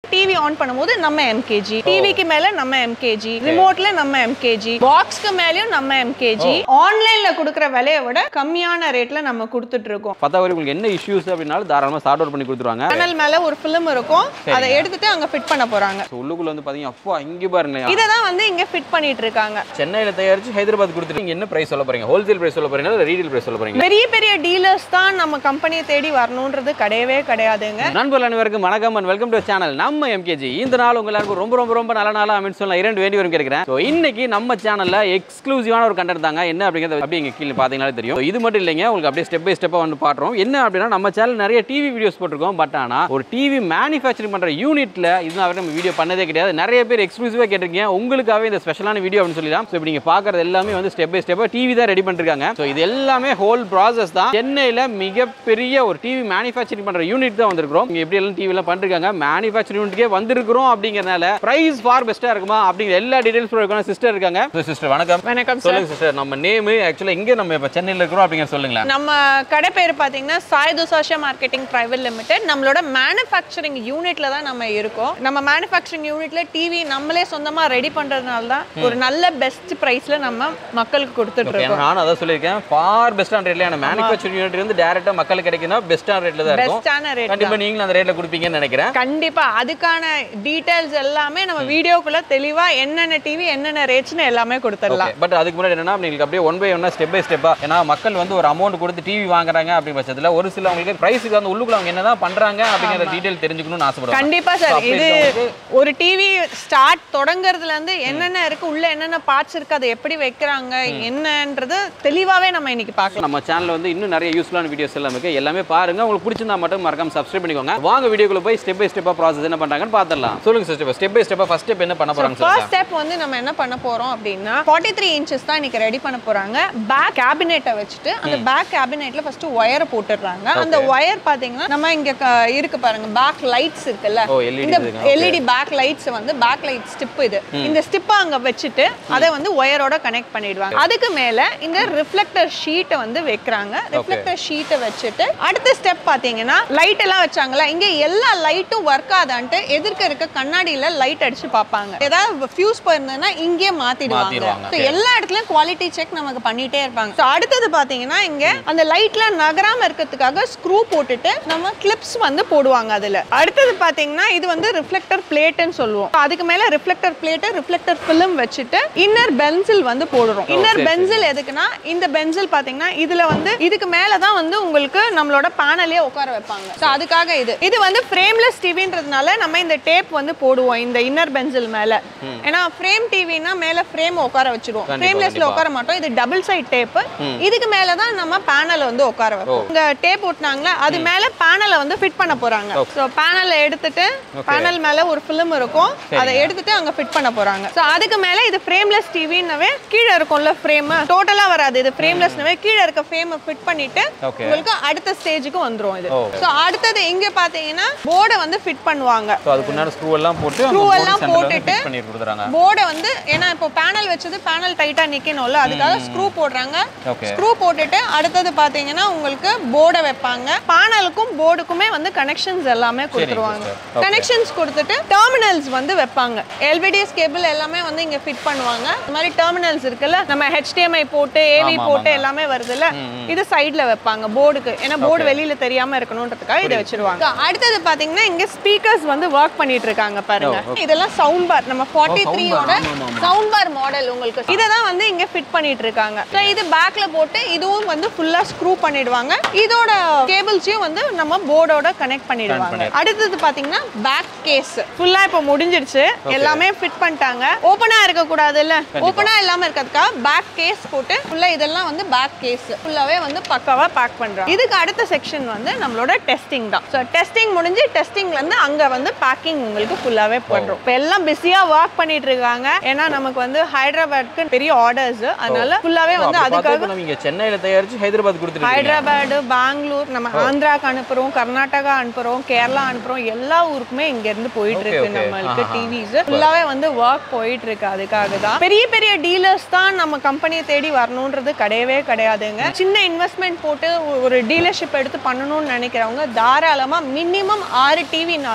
TV on பண்ணும்போது நம்ம MKG டிவிக்கு மேல நம்ம எம்கேஜி ரிமோட்ல நம்ம எம்கேஜி பாக்ஸ்க்கு மேலயும் நம்ம எம்கேஜி ஆன்லைன்ல கொடுக்குற விலையை விட கம்மியான ரேட்ல நம்ம கொடுத்துட்டு இருக்கோம் பத்தாவது உங்களுக்கு என்ன இஷ்யூஸ் அப்படின்னாலும் தாராளமாக சார்ட் அவுட் பண்ணி கொடுத்துருவாங்க பேனல் மேல ஒரு ஃபிலிம் இருக்கும் அதை எடுத்துட்டு அங்க ஃபிட் பண்ண போறாங்க ஸோ உள்ளுக்குள்ள வந்து பார்த்தீங்கன்னா அப்பா இங்கே பாருங்களேன் இதை தான் வந்து இங்க ஃபிட் பண்ணிட்டு இருக்காங்க சென்னையில் தயாரிச்சு ஹைதராபாத் கொடுத்துட்டு நீங்க என்ன பிரைஸ் சொல்ல போறீங்க ஹோல்சேல் பிரைஸ் சொல்ல போறீங்களா இல்லை ரீடெயில் பிரைஸ் சொல்ல போறீங்க பெரிய பெரிய டீலர்ஸ் தான் நம்ம கம்பெனியை தேடி வரணுன்றது கிடையவே கிடையாதுங்க நண்பர்கள் அனைவருக்கும் வணக்கம் அண்ட் வெல்கம் டு சேனல் நம்ம எம்கேஜி இந்த நாள் உங்க எல்லாருக்கும் ரொம்ப ரொம்ப ரொம்ப நல்ல நாளா அப்படின்னு சொல்லலாம் இரண்டு வேண்டி வரும் கேட்கிறேன் ஸோ இன்னைக்கு நம்ம சேனல்ல எக்ஸ்க்ளூசிவான ஒரு கண்டென்ட் தாங்க என்ன அப்படிங்கிறது அப்படி இங்க கீழே பார்த்தீங்கனாலே தெரியும் So, இது மட்டும் இல்லைங்க உங்களுக்கு அப்படியே ஸ்டெப் பை ஸ்டெப்பாக வந்து பாட்டுறோம் என்ன அப்படின்னா நம்ம சேனல் நிறைய டிவி வீடியோஸ் போட்டிருக்கோம் பட் ஆனா ஒரு டிவி மேனுஃபேக்சரிங் பண்ற யூனிட்ல இது வரை நம்ம வீடியோ பண்ணதே கிடையாது நிறைய பேர் எக்ஸ்க்ளூசிவாக கேட்டிருக்கீங்க உங்களுக்காகவே இந்த ஸ்பெஷலான வீடியோ அப்படின்னு சொல்லலாம் ஸோ இப்போ நீங்க பார்க்கறது எல்லாமே வந்து ஸ்டெப் பை ஸ்டெப்பாக டிவி தான் ரெடி பண்ணிருக்காங்க ஸோ இது எல்லாமே ஹோல் ப்ராசஸ் தான் சென்னையில் மிகப்பெரிய ஒரு டிவி மேனுஃபேக்சரிங் பண்ற யூனிட் தான் வந்திருக்கிறோம் இங்க எப்படி எல்லாம் டிவி எல்லாம் பண்ணிருக்காங்க மேனுஃபேக்சரிங் யூனிட்கே வந்திருக்கிறோம் அப்படிங்கறனால பிரைஸ் ஃபார் பெஸ்ட்டாக இருக்குமா அப்படிங்கிற எல்லா டீடைல்ஸ் இருக்காங்க சிஸ்டர் இருக்காங்க சிஸ்டர் வணக்கம் வணக்கம் சார் சொல்லுங்க சிஸ்டர் நம்ம நேம் ஆக்சுவலா இங்க நம்ம இப்ப சென்னையில இருக்கிறோம் அப்படிங்கிற சொல்லுங்களேன் நம்ம கடை பேர் பார்த்தீங்கன்னா சாய் துசாஷா மார்க்கெட்டிங் பிரைவேட் லிமிடெட் நம்மளோட மேனுஃபேக்சரிங் யூனிட்ல தான் நம்ம இருக்கோம் நம்ம மேனுஃபேக்சரிங் யூனிட்ல டிவி நம்மளே சொந்தமா ரெடி பண்றதுனால தான் ஒரு நல்ல பெஸ்ட் பிரைஸ்ல நம்ம மக்களுக்கு கொடுத்துட்டு ஓகே இருக்கோம் நானும் அதான் சொல்லியிருக்கேன் ஃபார் பெஸ்டான ரேட்ல அந்த மேனுஃபேக்சரிங் யூனிட் வந்து டேரக்டா மக்களுக்கு கிடைக்குன்னா பெஸ்டான ரேட்ல தான் இருக்கும் பெஸ்டான ரேட் கண்டிப்பா நீங்களும் அந்த ரேட்ல கொடுப்பீங்கன்னு நினைக்கிறேன் கண்டிப்பா அதுக்கான டீடைல்ஸ் எல்லாமே நம்ம வீடியோக்குள்ள தெளிவா என்னென்ன டிவி என்னென்ன ரேட்ஸ்னு எல்லாமே கொடுத்துடலாம் பட் அதுக்கு முன்னாடி என்னன்னா உங்களுக்கு அப்படியே ஒன் பை ஒன்னா ஸ்டெப் பை ஸ்டெப்பா ஏன்னா மக்கள் வந்து ஒரு அமௌண்ட் கொடுத்து டிவி வாங்குறாங்க அப்படிங்கிற பட்சத்துல ஒரு சில அவங்களுக்கு பிரைஸுக்கு வந்து உள்ளுக்குள்ள அவங்க என்னதான் பண்றாங்க அப்படிங்கிற டீடைல் தெரிஞ்சுக்கணும்னு ஆசைப்படுவாங்க கண்டிப்பா So, சார் அப்படி இது இருக்கவங்களுக்கு- ஒரு டிவி ஸ்டார்ட் தொடங்குறதுல இருந்து என்னென்ன இருக்கு உள்ள என்னென்ன பார்ட்ஸ் இருக்கு அதை எப்படி வைக்கிறாங்க என்னன்றது தெளிவாவே நம்ம இன்னைக்கு பார்க்கலாம் நம்ம சேனல்ல வந்து இன்னும் நிறைய யூஸ்ஃபுல்லான வீடியோஸ் எல்லாம் இருக்கு எல்லாமே பாருங்க உங்களுக்கு பிடிச்சிருந்தா மட்டும் மறக்காம சப்ஸ்கிரைப் பண்ணிக்கோங்க வாங்க வீடியோக்குள்ள போய் ஸ்டெப் பை ஸ்டெப்பா ப்ராசஸ் என்ன பண்றாங்கன்னு பார்த்துடலாம் சொல்லுங்க சிஸ்டர் ஸ்டெப் பை ஸ்டெப்பா ஃபர்ஸ்ட் ஸ்டெப் என்ன பண்ண போறாங்க ஃபர்ஸ்ட் சொல்லுங்க ஸ்டெப் வந்து நம்ம என்ன பண்ண போறோம் அப்படின்னா ஃபார்ட்டி த்ரீ இன்ச்சஸ் தான் இன்னைக்கு ரெடி பண்ண போறாங்க பேக் கேபினெட்டை வச்சுட்டு அந்த பேக் கேபினெட்ல ஃபர்ஸ்ட் ஒயரை போட்டுடுறாங்க அந்த ஒயர் பாத்தீங்கன்னா நம்ம இங்க க- இருக்கு பாருங்க பேக் லைட்ஸ் இருக்குல்ல ஓ எல்இடி இந்த இருக்குங்க எல்இடி பேக் லைட்ஸ் வந்து பேக் லைட் ஸ்டிப் இது இந்த ஸ்டிப்பை அங்க வச்சுட்டு அதை வந்து ஒயரோட கனெக்ட் பண்ணிடுவாங்க அதுக்கு மேல இந்த ரிஃப்ளெக்டர் ஷீட்டை வந்து வைக்கிறாங்க ரிஃப்ளெக்டர் ஷீட்டை வச்சுட்டு அடுத்த ஸ்டெப் பாத்தீங்கன்னா லைட் எல்லாம் வச்சாங்களா இங்க எல்லா லைட்டும் ஒர்க் ஆதான்ட்டு எதிர்க்க இருக்க கண்ணாடியில லைட் அடிச்சு பார்ப்பாங்க ஏதாவது ஃபியூஸ் போயிருந்ததுன்னா இங்கே மாத்திடுவாங்க மாத்திடுவாங்க. So, எல்லா இடத்துலயும் குவாலிட்டி செக் நமக்கு பண்ணிட்டே இருப்பாங்க So, அடுத்தது பாத்தீங்கன்னா இங்க அந்த லைட்ல நகராம இருக்கிறதுக்காக ஸ்க்ரூ போட்டுட்டு நம்ம கிளிப்ஸ் வந்து போடுவாங்க அதுல அடுத்தது பாத்தீங்கன்னா இது வந்து ரிஃப்ளெக்டர் பிளேட்னு சொல்லுவோம் So, அதுக்கு மேல ரிஃப்ளெக்டர் பிளேட் ரிஃப்ளெக்டர் ஃபிலிம் வச்சுட்டு இன்னர் பென்சில் வந்து போடுறோம் இன்னர் பென்சில் எதுக்குன்னா இந்த பென்சில் பாத்தீங்கன்னா இதுல வந்து இதுக்கு மேல தான் வந்து உங்களுக்கு நம்மளோட பேனலே உட்கார வைப்பாங்க So, அதுக்காக இது இது வந்து ஃப்ரேம்லெஸ் டிவின்றதுனால நம்ம இந்த டேப் வந்து போடுவோம் இந்த இன்னர் பென்சில் மேல ஏன்னா ஃப்ரேம் டிவினா மேல ஃப்ரேம் உட்கார வச்சிருவோம் கண்டிப்பா, ஃப்ரேம்லெஸ்ல கண்டிப்பா. உட்கார மாட்டோம் இது டபுள் சைட் டேப் இதுக்கு மேல தான் நம்ம பேனல் வந்து உட்கார வைப்போம் இங்க டேப் ஒட்டினாங்களா அது மேல பேனலை வந்து ஃபிட் பண்ண போறாங்க சோ பேனலை எடுத்துட்டு பேனல் மேல ஒரு ஃபிலிம் இருக்கும் அதை எடுத்துட்டு அங்க ஃபிட் பண்ண போறாங்க சோ அதுக்கு மேல இது ஃப்ரேம்லெஸ் டிவின்னவே கீழே இருக்கும்ல ஃப்ரேம் டோட்டலா வராது இது ஃப்ரேம்லெஸ்னவே கீழே இருக்க ஃப்ரேம் ஃபிட் பண்ணிட்டு Okay. உங்களுக்கு அடுத்த ஸ்டேஜுக்கு வந்துரும் இது ஓ. சோ அடுத்தது இங்க பாத்தீங்கன்னா போர்டை வந்து ஃபிட் பண்ணுவாங்க ஸோ அதுக்கு முன்னாடி ஸ்க்ரூ எல்லாம் போட்டு Screw எல்லாம் போட்டுட்டு ஃபிட் பண்ணி கொடுத்துறாங்க போர்டை வந்து ஏன்னா இப்போ பேனல் வச்சது பேனல் டைட்டா நிக்கணும்ல அதுக்காக ஸ்க்ரூ போடுறாங்க ஓகே ஸ்க்ரூ போட்டுட்டு அடுத்தது பாத்தீங்கன்னா உங்களுக்கு போர்டை வைப்பாங்க பேனலுக்கும் போர்டுக்குமே வந்து கனெக்ஷன்ஸ் எல்லாமே கொடுத்துருவாங்க sister. Okay. கனெக்ஷன்ஸ் கொடுத்துட்டு டெர்மினல்ஸ் வந்து வைப்பாங்க எல்விடிஎஸ் கேபிள் எல்லாமே வந்து இங்க ஃபிட் பண்ணுவாங்க இந்த மாதிரி டெர்மினல்ஸ் இருக்குல்ல நம்ம HDMI போட்டு ஏவி ஆமா, போட்டு ஆமாங்க. எல்லாமே வருதுல்ல இது சைடுல வைப்பாங்க போர்டுக்கு ஏன்னா போர்டு வெளியில தெரியாம இருக்கணும்ன்றதுக்காக இதை வச்சிருவாங்க அடுத்தது பாத்தீங்கன்னா இங்க ஸ்பீக்கர்ஸ் வந்து ஒர்க் பண்ணிட்டு இருக்காங்க பாருங்க இதெல்லாம் சவுண்ட் பார் நம்ம ஃபார்ட்டி த்ரீயோட சவுண்ட் பார் மாடல் உங்களுக்கு இதை தான் வந்து இங்க ஃபிட் பண்ணிட்டு இருக்காங்க ஸோ இது பேக்ல போட்டு இதுவும் வந்து ஃபுல்லா ஸ்க்ரூ பண்ணிடுவாங்க இதோட கேபிள்ஸையும் வந்து நம்ம போர்டோட கனெக்ட் பண்ணிடுவாங்க அடுத்தது பாத்தீங்கன்னா பேக் கேஸ் ஃபுல்லா இப்போ முடிஞ்சிருச்சு எல்லாமே ஃபிட் பண்ணிட்டாங்க ஓப்பனா இருக்க கூடாதுல்ல ஓப்பனா இல்லாம இருக்கிறதுக்காக பேக் கேஸ் போட்டு ஃபுல்லா இதெல்லாம் வந்து பேக் கேஸ் ஃபுல்லாவே வந்து பக்காவா பேக் பண்றாங்க இதுக்கு அடுத்த செக்ஷன் வந்து நம்மளோட டெஸ்டிங் தான் ஸோ டெஸ்டிங் முடிஞ்சு டெஸ்டிங்ல இருந்து அங்க வந்து பேக்கிங் உங்களுக்கு ஃபுல்லாவே பண்றோம் இப்போ எல்லாம் பிஸியா ஒர்க் பண்ணிட்டு இருக்காங்க ஏன்னா நமக்கு வந்து ஹைதராபாத்க்கு பெரிய ஆர்டர்ஸ் அதனால ஃபுல்லாவே வந்து அதுக்காக நம்ம இங்க சென்னையில தயாரிச்சு ஹைதராபாத் கொடுத்துருக்கீங்க ஹைதராபாத் பெங்களூர் நம்ம ஆந்திராக்கு அனுப்புறோம் கர்நாடகா அனுப்புறோம் கேரளா அனுப்புறோம் எல்லா ஊருக்குமே இங்க இருந்து போயிட்டு Okay, இருக்கு okay. நம்மளுக்கு ஆஹா. டிவிஸ் ஃபுல்லாவே வந்து ஒர்க் போயிட்டு இருக்கு அதுக்காக தான் பெரிய பெரிய டீலர்ஸ் தான் நம்ம கம்பெனியை தேடி வரணுன்றது கிடையவே கிடையாதுங்க சின்ன இன்வெஸ்ட்மெண்ட் போட்டு ஒரு டீலர்ஷிப் எடுத்து பண்ணணும்னு நினைக்கிறவங்க தாராளமா மினிமம் ஆறு டிவினாலும்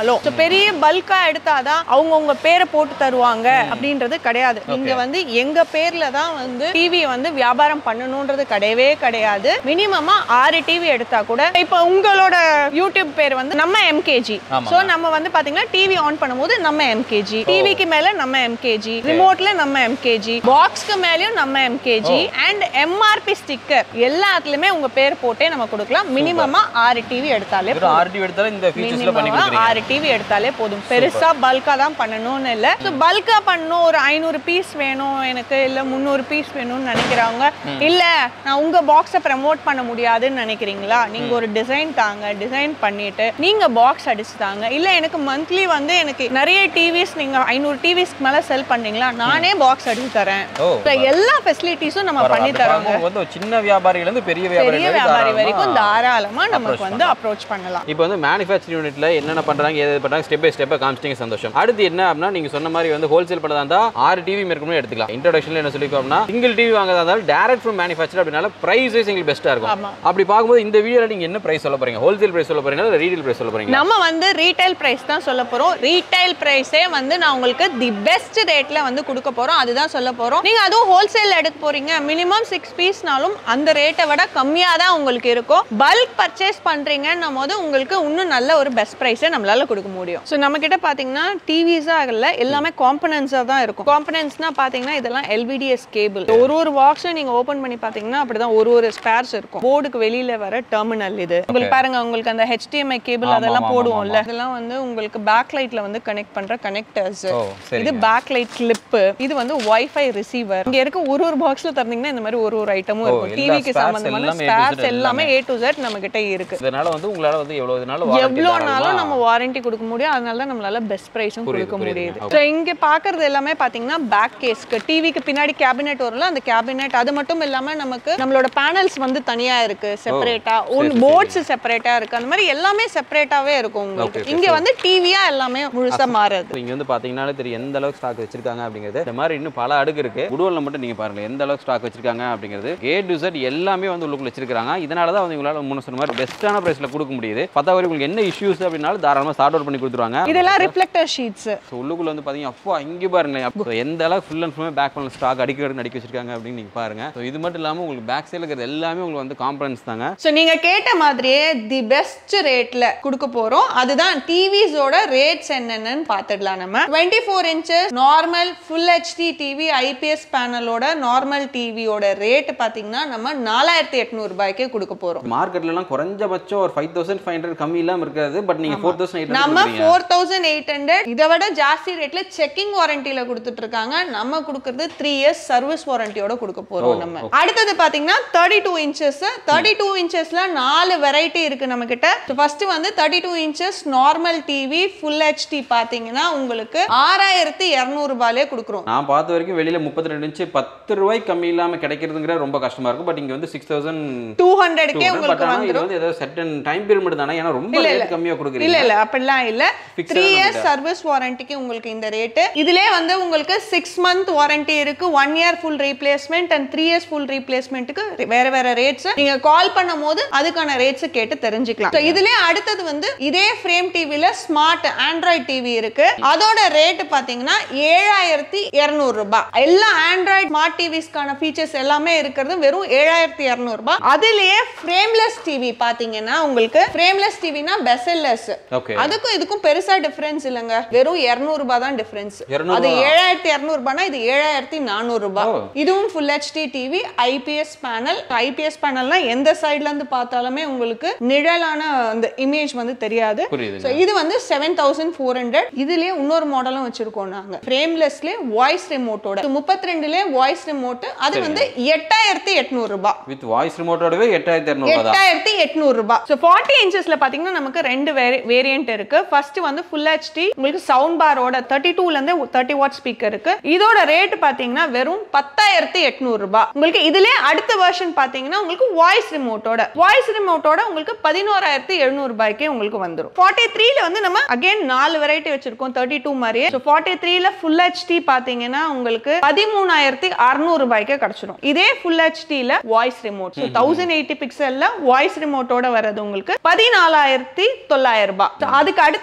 பெரிய பல்கா எடுத்தாதான் அவங்க உங்க பேரை போட்டு தருவாங்க அப்படின்றது கிடையாது நீங்க வந்து எங்க பேர்ல தான் வந்து டிவி வந்து வியாபாரம் பண்ணணும்ன்றது கிடையவே கிடையாது மினிமமா ஆறு டிவி எடுத்தா கூட இப்போ உங்களோட யூடியூப் பேர் வந்து நம்ம எம்கேஜி ஆமா. சோ நம்ம வந்து பாத்தீங்கன்னா டிவி ஆன் பண்ணும்போது நம்ம எம்கேஜி டிவிக்கு மேல நம்ம எம்கேஜி ரிமோட்ல நம்ம எம்கேஜி பாக்ஸ்க்கு மேலயும் நம்ம எம்கேஜி அண்ட் எம்ஆர்பி ஸ்டிக்கர் எல்லாத்துலயுமே உங்க பேர் போட்டே நம்ம கொடுக்கலாம் மினிமமா ஆறு டிவி எடுத்தாலே வெறும் ஆர்டி எடுத்தாலும் இந்த ஃபீச்சர்ஸ்ல பண்ணி மினிமமா கொடுக்குறீங்க ஆறு டிவி எடுத்தாலே போதும் பெருசா பல்கா தான் பண்ணணும்னு இல்ல ஸோ பல்கா பண்ணணும் ஒரு ஐநூறு பீஸ் வேணும் எனக்கு இல்ல முந்நூறு பீஸ் வேணும்னு நினைக்கிறவங்க இல்ல நான் உங்க பாக்ஸை ப்ரமோட் பண்ண முடியாதுன்னு நினைக்கிறீங்களா நீங்க ஒரு டிசைன் தாங்க டிசைன் பண்ணிட்டு நீங்க பாக்ஸ் அடிச்சு தாங்க இல்ல எனக்கு மந்த்லி வந்து எனக்கு நிறைய டிவிஸ் நீங்க ஐநூறு டிவிஸ்க்கு மேல செல் பண்ணீங்களா நானே பாக்ஸ் அடிச்சு தரேன் ஓ So, எல்லா ஃபெசிலிட்டிஸும் நம்ம பண்ணி அப்படி தரோங்க பார்க்கும்போது வந்து ஒரு சின்ன வியாபாரிகள் இருந்து பெரிய வியாபாரி பெரிய வரைக்கும் வியாபாரி தாராளமா வரைக்கும் தாராளமா நமக்கு approach வந்து அப்ரோச் பண்ணலாம் இப்போ வந்து மேனுஃபேக்சரிங் யூனிட்ல என்னென்ன பண்றாங்க எது பண்றாங்க ஸ்டெப் பை ஸ்டெப்பா காமிச்சிட்டீங்க சந்தோஷம் அடுத்து என்ன அப்படின்னா நீங்க சொன்ன மாதிரி வந்து ஹோல்சேல் பண்ணதா இருந்தா ஆறு டிவி மேற்கொண்டு எடுத்துக்கலாம் இன்ட்ரோடக்ஷன்ல என்ன சொல்லிக்கோ அப்படின்னா சிங்கிள் டிவி வாங்குறதா இருந்தாலும் டேரக்ட் ஃப்ரம் மேனுஃபேக்சர் அப்படினால பிரைஸ் வைஸ் எங்களுக்கு பெஸ்ட்டா இருக்கும் ஆமா. அப்படி பார்க்கும்போது இந்த வீடியோல நீங்க என்ன பிரைஸ் சொல்ல போறீங்க ஹோல்சேல் பிரைஸ் சொல்ல போறீங்களா இல்லை ரீட்டைல் பிரைஸ் சொல்ல போறீங்களா நம்ம வந்து ரீட்டைல் பிரைஸ் தான் சொல்ல போறோம் ரீட்டைல் பிரைஸே வந்து நான் உங்களுக்கு தி பெஸ்ட் ரேட்ல வந்து கொடுக்க போறோம் அதுதான் சொல்ல போறோம் நீங்க அதுவும் ஹோல்சேல் எடுக்க போறீங்க மினிமம் சிக்ஸ் பீஸ்னாலும் அந்த ரேட்டை விட கம்மியா தான் உங்களுக்கு இருக்கும் பல்க் பர்ச்சேஸ் பண்றீங்கன்னும் போது உங்களுக்கு இன்னும் நல்ல ஒரு பெஸ்ட் பிரைஸை நம்மளால கொடுக்க முடியும் ஸோ நம்ம கிட்ட பாத்தீங்கன்னா டிவிஸா இல்ல எல்லாமே காம்பனன்ஸா தான் இருக்கும் காம்பனன்ஸ்னா பாத்தீங்கன்னா இதெல்லாம் எல்விடிஎஸ் கேபிள் ஒரு ஒரு பாக்ஸும் நீங்க ஓபன் பண்ணி பாத்தீங்கன்னா அப்படிதான் ஒரு ஒரு ஸ்பேர்ஸ் இருக்கும் போர்டுக்கு வெளியில வர டெர்மினல் இது உங்களுக்கு பாருங்க உங்களுக்கு அந்த HDMI கேபிள் ஆமா, அதெல்லாம் ஆமா, போடுவோம்ல இதெல்லாம் வந்து உங்களுக்கு பேக் லைட்ல வந்து கனெக்ட் பண்ற கனெக்டர்ஸ் ஓ சரி இது பேக் லைட் கிளிப் இது வந்து வைஃபை ரிசீவர் இங்க இருக்க ஒரு ஒரு பாக்ஸ்ல தந்தீங்கன்னா இந்த மாதிரி ஒரு ஒரு ஐட்டமும் இருக்கும் எல்லா டிவிக்கு spares சம்பந்தமான எல்லாமே A to Z ஸ்பேர்ஸ் எல்லாமே ஏ டு Z நம்ம கிட்ட இருக்கு இதனால வந்து உங்களால வந்து எவ்வளவு நாள் warranty எவ்வளோ நாளும் தாராளமா- நம்ம வாரண்டி கொடுக்க முடியும் அதனால தான் நம்மளால பெஸ்ட் ப்ரைஸும் புரியுது, கொடுக்க புரியுது. முடியுது ஸோ இங்க பாக்குறது எல்லாமே பாத்தீங்கன்னா பேக் கேஸ்க்கு டிவிக்கு பின்னாடி கேபினெட் வரும்ல அந்த கேபினெட் அது மட்டும் இல்லாம நமக்கு நம்மளோட பேனல்ஸ் வந்து தனியா இருக்கு செப்பரேட்டா ஒன் சரி, போர்ட்ஸ் செப்பரேட்டா இருக்கு அந்த மாதிரி எல்லாமே செப்பரேட்டாவே இருக்கும் Okay, உங்களுக்கு okay, இங்க வந்து டிவியா எல்லாமே முழுசா மாறுது இங்க வந்து பாத்தீங்கன்னாலே தெரியும் எந்த அளவுக்கு ஸ்டாக் வச்சிருக்காங்க அப்படிங்கிறது இந்த மாதிரி இன்னும் பல அடுக்கு இருக்கு குடோன்ல மட்டும் நீங்க பாருங்க எந்த அளவுக்கு ஸ்டாக் வச்சிருக்காங்க அப்படிங்கிறது ஏ டு Z எல்லாமே வந்து உள்ளுக்குள்ள வச்சிருக்காங்க இதனால தான் வந்து உங்களால முன்ன சொன்ன மாதிரி பெஸ்ட்டான பிரைஸ்ல கொடுக்க முடியுது பத்தாவது உங்களுக்கு என்ன இஷ்யூஸ் அப்படின்னாலும் தாராளமா ஸ்டார்ட் அவுட் பண்ணி கொடுத்துருவாங்க இதெல்லாம் ரிஃப்ளெக்டர் ஷீட்ஸ் ஸோ உள்ளுக்குள்ள வந்து பாத்தீங்கன்னா அப்பா இங்க பாருங்களேன் அப்போ எந்த அளவுக்கு ஃபுல் அண்ட் ஃபுல்லாக பேக் பண்ண ஸ்டாக் அடிக்க அடிக்க வச்சிருக்காங்க அப்படின்னு நீங்க பாருங்க ஸோ இது மட்டும் இல்லாம உங்களுக்கு பேக் சைடில் இருக்கிறது எல்லாமே உங்களுக்கு வந்து காம்பனன்ஸ் தாங்க ஸோ நீங்க கேட்ட மாதிரியே தி பெஸ்ட் ரேட்ல கொடுக்க போறோம் அதுதான் டிவிஸோட ரேட்ஸ் என்னென்னு பார்த்துடலாம் நம்ம twenty four inches normal full HD TV IPS பேனலோட நார்மல் டிவியோட ரேட் பார்த்தீங்கன்னா நம்ம நாலாயிரத்தி எட்நூறு ரூபாய்க்கே கொடுக்க போறோம் மார்க்கெட்லலாம் குறைஞ்சபட்சம் ஒரு ஃபைவ் தௌசண்ட் ஃபைவ் ஹண்ட்ரட் கம்மி இல்லாம இருக்காது பட் நீங்க ஃபோர் தௌசண்ட் எயிட் நம்ம ஃபோர் தௌசண்ட் எயிட் ஹண்ட்ரட் இதை விட ஜாஸ்தி ரேட்ல செக்கிங் வாரண்டியில கொடுத்துட்டு இருக்காங்க நம்ம கொடுக்கறது த்ரீ இயர்ஸ் சர்வீஸ் வாரண்டியோட கொடுக்க போறோம் நம்ம அடுத்தது பாத்தீங்கன்னா thirty two inches thirty two இன்ச்சஸ்ல நாலு வெரைட்டி இருக்கு நம்ம கிட்ட ஃபர்ஸ்ட் வந்து thirty two inches normal TV full HD பாத்தீங்கன்னா உங்களுக்கு ஆறாயிரத்தி இரநூறு ரூபாயிலே கொடுக்குறோம் நான் பார்த்த வரைக்கும் வெளியில முப்பத்தி ரெண்டு இன்ச்சு பத்து ரூபாய் கம்மி இல்லாம கிடைக்கிறதுங்கிற ரொம்ப கஷ்டமா இருக்கும் பட் இங்க வந்து சிக்ஸ் தௌசண்ட் டூ ஹண்ட்ரட்கே பட் உங்களுக்கு ஆனால் இது வந்துடும் வந்து ஏதோ செட்டன் டைம் பீரியட் மட்டும் தானே ஏன்னா ரொம்ப ரேட் கம்மியா இல்ல கொடுக்குறீங்க இல்ல அப்படிலாம் இல்ல Fixed த்ரீ ஆன இயர்ஸ் சர்வீஸ் வாரண்டிக்கு உங்களுக்கு இந்த ரேட்டு இதுலயே வந்து உங்களுக்கு சிக்ஸ் மந்த் வாரண்டி இருக்கு one year full replacement and three years full ரீப்ளேஸ்மெண்ட்டுக்கு வேற வேற ரேட்ஸ் நீங்க கால் பண்ணும் போது அதுக்கான ரேட்ஸ் கேட்டு தெரிஞ்சுக்கலாம் So, இதுலயே அடுத்தது வந்து இதே ஃப்ரேம் டிவில ஸ்மார்ட் ஆண்ட்ராய்ட் டிவி இருக்கு அதோட ரேட் பாத்தீங்கன்னா ஏழாயிரத்தி இருநூறு ரூபாய் எல்லா ஆண்ட்ராய்ட் ஸ்மார்ட் டிவிஸ்க்கான ஃபீச்சர்ஸ் எல்லாமே இருக்கிறது வெறும் ஏழாயிரத்தி இருநூறு ரூபாய் அதுலயே ஃப்ரேம்லெஸ் டிவி பாத்தீங்கன்னா உங்களுக்கு ஃப்ரேம்லெஸ் டிவினா பெசல்லெஸ் ஓகே அதுக்கும் இதுக்கும் பெருசா டிஃபரன்ஸ் இல்லைங்க வெறும் 200 ரூபாய் தான் டிஃபரன்ஸ் 200 அது ஏழாயிரத்தி இரநூறு ரூபாய்னா இது ஏழாயிரத்தி நானூறு ரூபாய் ஓ. இதுவும் full HD TV IPS panel IPS பேனல்னா எந்த சைடுல இருந்து பார்த்தாலுமே உங்களுக்கு நிழலான அந்த இமேஜ் வந்து தெரியாது புரியுது ஸோ இது வந்து செவன் தௌசண்ட் ஃபோர் ஹண்ட்ரட் இதுலயே இன்னொரு மாடலும் வச்சிருக்கோம் நாங்க ஃப்ரேம்லெஸ்லேயே வாய்ஸ் ரிமோட்டோட முப்பத்தி ரெண்டுலேயே வாய்ஸ் ரிமோட் அது வந்து எட்டாயிரத்தி எட்நூறு ரூபாய் வித் வாய்ஸ் ரிமோட்டோடவே எட்டாயிரத்தி இரநூறுவா தான் எட்டாயிரத்தி எட்நூறு ரூபாய் ஸோ ஃபார்ட்டி இன்ச்சஸ்ல பாத்தீங்கன்னா நமக்கு ரெண்டு வேரியன்ட் இருக்கு ஃபர்ஸ்ட் வந்து ஃபுல் ஹெச்டி உங்களுக்கு சவுண்ட் பாரோட தேர்ட்டி டூல இருந்து தேர்ட்டி வாட் ஸ்பீக்கர் இருக்கு இதோட ரேட் பாத்தீங்கன்னா வெறும் பத்தாயிரத்தி எட்நூறு ரூபாய் உங்களுக்கு இதுலயே அடுத்த வெர்ஷன் பாத்தீங்கன்னா உங்களுக்கு வாய்ஸ் ரிமோட்டோட வாய்ஸ் ரிமோட்டோட உங்களுக்கு பதினோராயிரத்தி எழுநூறு ரூபாய்க்கே உங்களுக்கு வந்துடும் ஃபார்ட்டி த்ரீல வந்து நம்ம அகைன் நாலு வெரைட்டி வச்சிருக்கோம் தேர்ட்டி டூ மாதிரியே ஸோ ஃபார்ட்டி த்ரீல ஃபுல் ஹெச்டி பாத்தீங்கன்னா உங்களுக்கு பதிமூணாயிரத்தி அறுநூறு ரூபாய்க்கே கிடைச்சிடும் இதே ஃபுல் ஹெச்டில voice remote so thousand eighty பிக்சல்ல வாய்ஸ் ரிமோட்டோட வர்றது உங்களுக்கு பதினாலாயிரத்தி தொள்ளாயிரம் ரூபாய் So, அதுக்கு அடுத்த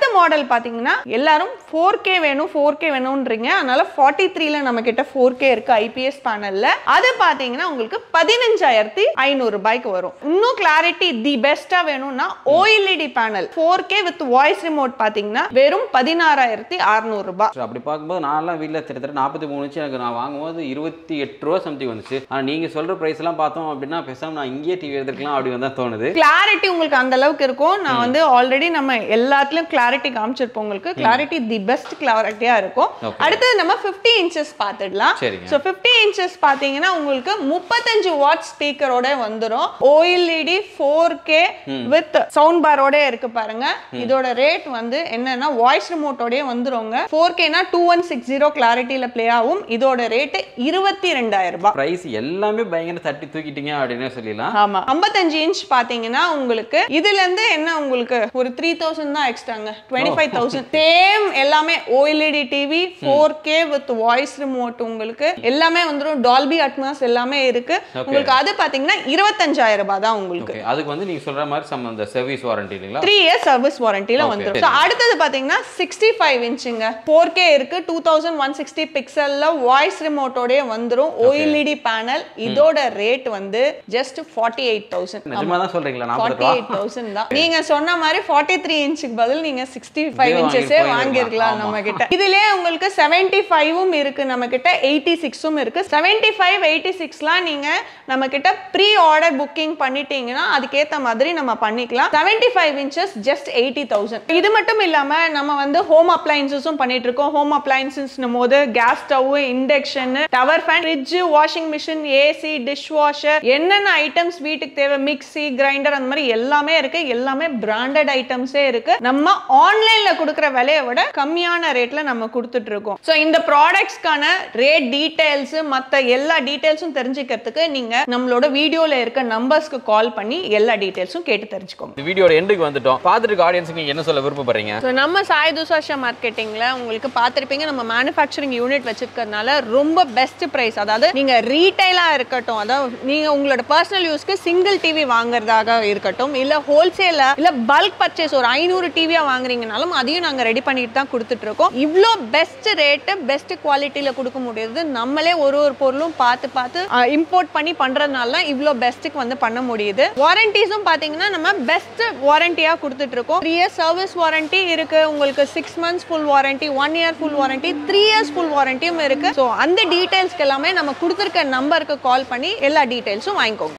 மாடல் பாத்தீங்கன்னா எல்லாரும் ஃபோர் கே வேணும் ஃபோர் கே வேணும்ன்றீங்க அதனால ஃபார்ட்டி த்ரீல நம்ம கிட்ட ஃபோர் கே இருக்கு ஐபிஎஸ் பேனல்ல அது பாத்தீங்கன்னா உங்களுக்கு பதினஞ்சாயிரத்தி ஐநூறு ரூபாய்க்கு வரும் இன்னும் கிளாரிட்டி தி பெஸ்டா வேணும்னா OLED panel four K with voice remote பாத்தீங்கன்னா வெறும் பதினாறாயிரத்தி அறுநூறு ரூபாய் ஸோ அப்படி பார்க்கும்போது நான்லாம் வீட்டில் கிட்டத்தட்ட நாற்பத்தி மூணு இன்ச்சு எனக்கு நான் வாங்கும்போது இருபத்தி எட்டு ரூபா சம்திங் வந்துச்சு ஆனால் நீங்கள் சொல்கிற ப்ரைஸ் எல்லாம் பார்த்தோம் அப்படின்னா பேசாம நான் இங்கேயே டிவி எடுத்துக்கலாம் அப்படி வந்தா தோணுது கிளாரிட்டி உங்களுக்கு அந்த அளவுக்கு இருக்கும் நான் வந்து ஆல்ரெடி நம்ம எல்லாத்துலயும் கிளாரிட்டி காமிச்சிருப்போம் உங்களுக்கு கிளாரிட்டி தி பெஸ்ட் கிளாரிட்டியா இருக்கும் Okay. அடுத்தது நம்ம 50 இன்ச்சஸ் பார்த்துடலாம் சரிங்க. ஸோ 50 இன்ச்சஸ் பார்த்தீங்கன்னா உங்களுக்கு முப்பத்தஞ்சு வாட் ஸ்பீக்கரோட வந்துடும் OLED four K with sound பாரோட இருக்கு பாருங்க இதோட ரேட் வந்து என்னன்னா வாய்ஸ் ரிமோட்டோடய வந்துருங்க ஃபோர் கேனா டூ ஒன் சிக்ஸ் ஜீரோ கிளாரிட்டியில ப்ளே ஆகும் இதோட ரேட் இருபத்தி ரெண்டாயிரம் ரூபாய் ப்ரைஸ் எல்லாமே பயங்கர தட்டி தூக்கிட்டீங்க அப்படின்னே சொல்லிடலாம் ஆமா 55 இன்ச் பாத்தீங்கன்னா உங்களுக்கு இதுல இருந்து என்ன உங்களுக்கு ஒரு த்ரீ தௌசண்ட் தான் எக்ஸ்ட்ராங்க டுவெண்ட்டி ஃபைவ் தௌசண்ட் சேம் எல்லாமே OLED TV four K with voice remote உங்களுக்கு எல்லாமே வந்துடும் டால்பி அட்மாஸ் எல்லாமே இருக்கு உங்களுக்கு அது பாத்தீங்கன்னா இருபத்தஞ்சாயிரம் ரூபாய் தான் உங்களுக்கு ஓகே அதுக்கு வந்து நீங்கள் சொல்கிற மாதிரி சம் அந்த சர்வீஸ் வாரண்டி இல்லைங்களா த்ரீ இயர்ஸ் சர்வீஸ் வாரண்டில Okay. வந்துடும் ஸோ அடுத்தது பாத்தீங்கன்னா சிக்ஸ்டி ஃபைவ் இன்ச்சுங்க ஃபோர் கே இருக்கு டூ தௌசண்ட் ஒன் சிக்ஸ்டி பிக்சல்ல வாய்ஸ் ரிமோட்டோடய வந்துடும் ஓஎல்இடி பேனல் இதோட ரேட் வந்து ஜஸ்ட் ஃபார்ட்டி எயிட் தௌசண்ட் நிஜமா தான் சொல்கிறீங்களா நாற்பது ஃபார்ட்டி ரூபா எயிட் தௌசண்ட் தான் நீங்க சொன்ன மாதிரி ஃபார்ட்டி த்ரீ இன்ச்சுக்கு பதில் நீங்க சிக்ஸ்டி ஃபைவ் இதே இன்ச்சஸே வாங்கிட்டு வாங்கியிருக்கலாம் போயிடலாம். நம்ம கிட்ட இதுலயே உங்களுக்கு செவன்டி ஃபைவும் இருக்கு நம்ம கிட்ட எயிட்டி சிக்ஸும் இருக்கு செவன்டி ஃபைவ் எயிட்டி சிக்ஸ்லாம் நீங்க நம்ம கிட்ட ப்ரீ ஆர்டர் புக்கிங் பண்ணிட்டீங்கன்னா அதுக்கேத்த மாதிரி நம்ம பண்ணிக்கலாம் seventy five inches just eighty thousand இது மட்டும் இல்லாம நம்ம வந்து ஹோம் அப்ளைன்சஸும் பண்ணிட்டு இருக்கோம் ஹோம் அப்ளைன்சஸ் போது gas stove induction tower fan fridge washing machine AC dish washer என்னென்ன ஐட்டம்ஸ் வீட்டுக்கு தேவை மிக்ஸி கிரைண்டர் அந்த மாதிரி எல்லாமே இருக்கு எல்லாமே பிராண்டட் ஐட்டம்ஸே இருக்கு நம்ம ஆன்லைன்ல கொடுக்குற விலையை விட கம்மியான ரேட்ல நம்ம கொடுத்துட்டு இருக்கோம் ஸோ இந்த ப்ராடக்ட்ஸ்க்கான ரேட் டீடைல்ஸ் மற்ற எல்லா டீடைல்ஸும் தெரிஞ்சுக்கிறதுக்கு நீங்க நம்மளோட வீடியோல இருக்க நம்பர்ஸ்க்கு கால் பண்ணி எல்லா டீடைல்ஸும் கேட்டு தெரிஞ்சுக்கோங்க இந்த வீடியோட எண்டுக்கு வந்துட்டோம் பார்த்துட்டு இருக்க ஆடியன்ஸுக்கு நீங்கள் என்ன சொல்ல விருப்பப்படுறீங்க ஸோ நம்ம சாய் துசாஷா மார்க்கெட்டிங்கில் உங்களுக்கு பார்த்துருப்பீங்க நம்ம மேனுஃபேக்சரிங் யூனிட் வச்சிருக்கறதுனால ரொம்ப பெஸ்ட் ப்ரைஸ் அதாவது நீங்கள் ரீட்டைலாக இருக்கட்டும் அதாவது நீங்கள் உங்களோட பர்சனல் யூஸ்க்கு சிங்கிள் டிவி வாங்குறதாக இருக்கட்டும் இல்லை ஹோல்சேலாக இல்லை பல்க் பர்ச்சேஸ் ஒரு ஐநூறு டிவியாக வாங்குறீங்கனாலும் அதையும் நாங்கள் ரெடி பண்ணிட்டு தான் கொடுத்துட்ருக்கோம் இவ்வளோ பெஸ்ட் ரேட்டு பெஸ்ட் குவாலிட்டியில் கொடுக்க முடியுது நம்மளே ஒரு ஒரு பொருளும் பார்த்து பார்த்து இம்போர்ட் பண்ணி பண்ணுறதுனால தான் இவ்வளோ பெஸ்ட்டுக்கு வந்து பண்ண முடியுது வாரண்டிஸும் பார்த்தீங்கன்னா நம்ம பெஸ்ட் வாரண்டியாக கொடுத்துட்ருக்கோம் த்ரீ இயர்ஸ் சர்வீஸ் வாரண்டி இருக்கு உங்களுக்கு six months full warranty one year full warranty three years full வாரண்டியும் இருக்கு ஸோ அந்த டீடைல்ஸ்க்கு எல்லாமே நம்ம கொடுத்துருக்க நம்பருக்கு கால் பண்ணி எல்லா டீடைல்ஸும் வாங்கிக்கோங்க